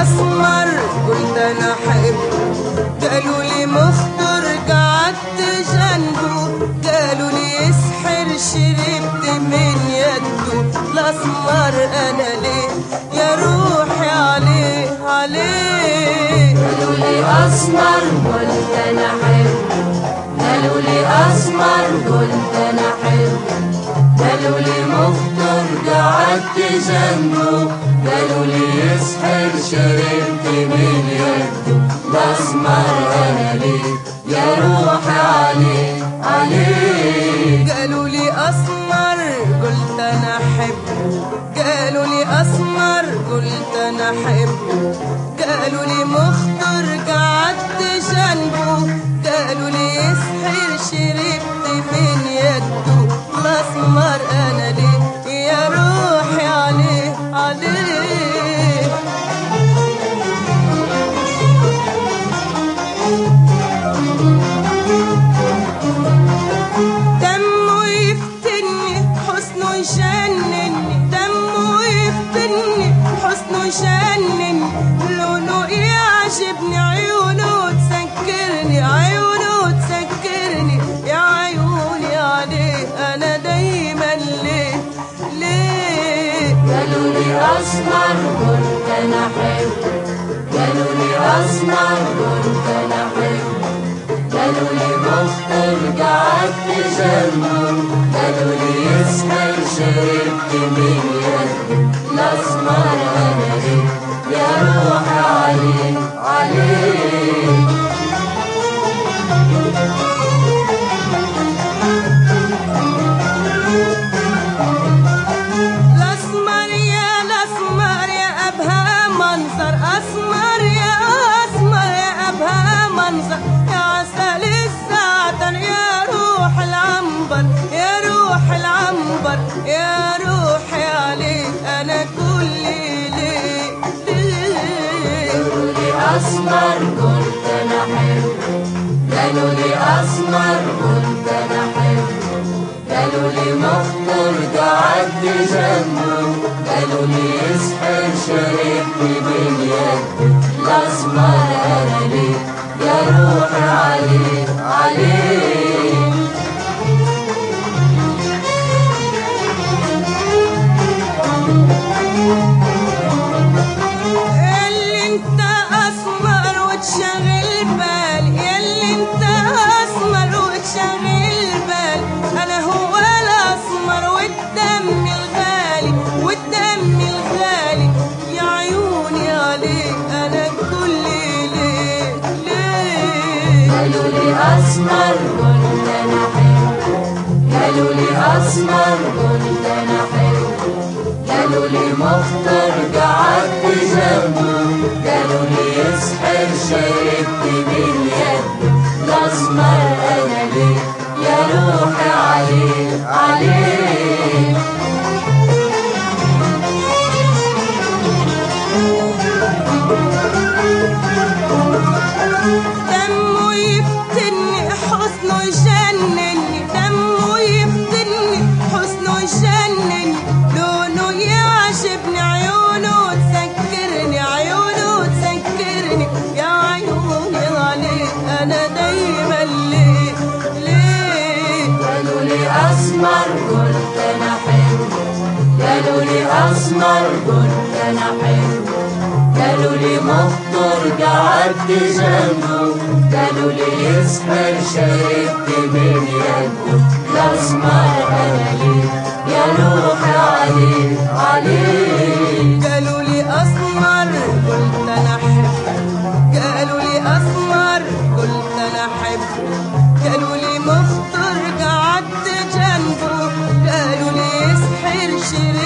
اسمر قلت انا احبه قالوا لي مخطر قعدت جنبه قالوا لي يسحر شربت من يده الاسمر انا ليه يا روحي عليه عليه قالوا لي اسمر قلت انا احبه قالوا لي اسمر قلت انا احبه قالوا لي مخطر قعدت جنبه قالوا لي يسحر شربت من يده الاسمر انا ليه يا روحي عليه عليه قالوا لي اسمر قلت انا احبه قالوا لي اسمر قلت انا احبه قالوا لي مخطر قعدت جنبه قالوا لي يسحر شربت من يده الاسمر انا ليه يا روحي عليه عليه دمه يفتني حسنه يجنني دمه يفتني حسنه يجنني لونه يعجبني عيونه تسكرني عيونه تسكرني يا عيوني عليه انا دايما ليه ليه قالوا لي اسمر قلت انا احبه قالوا لي اسمر قلت انا احبه قالوا لي مخطر قعدت جنبه قالوا لي يسحر شربت من يده الاسمر انا ليه يا روحي عليه عليه الاسمر يا الاسمر يا ابها منظر اسمر يا اسمر يا ابها منظر يا عسل الزعتر يا روح العنبر يا روح العنبر يا روحي عليك انا كل ليل قالوا لي اسمر قلت انا احبه قالوا لي اسمر قلت انا احبه قالوا لي مخطر قعدت جنبه قالوا لي يسحر شربت من يده الاسمر انا ليه يا روحي عليه عليه اللي انت اسمر وتشغل بالي ياللي انت اسمر وتشغل بالي انا هو الاسمر والدم الغالي والدم الغالي يا عيوني عليك انا كل ليل ليل قالوا لي اسمر قلت انا احبه قالوا لي اسمر قلت انا احبه قالوا لي مخطر قعدت جنبه قالوا لي يسحر شربت من يده الاسمر انا ليه يا روحي عليه عليه دمه يفتني حسنه يجنني دمه يفتني حسنه يجنني لونه يعجبني عيونه تسكرني عيونه تسكرني يا عيوني عليك انا دايما ليه ليه قالوا لي اسمر قلت انا احبه قالوا لي اسمر قلت انا احبه قالوا لي مخطر قعدت جنبه قالوا لي يسحر شربت من يده الاسمر انا ليه يا روحي عليه عليه قالوا لي اسمر قلت انا احبك قالوا لي اسمر قلت انا احبك قالوا لي مخطر قعدت جنبه قالوا لي يسحر شربت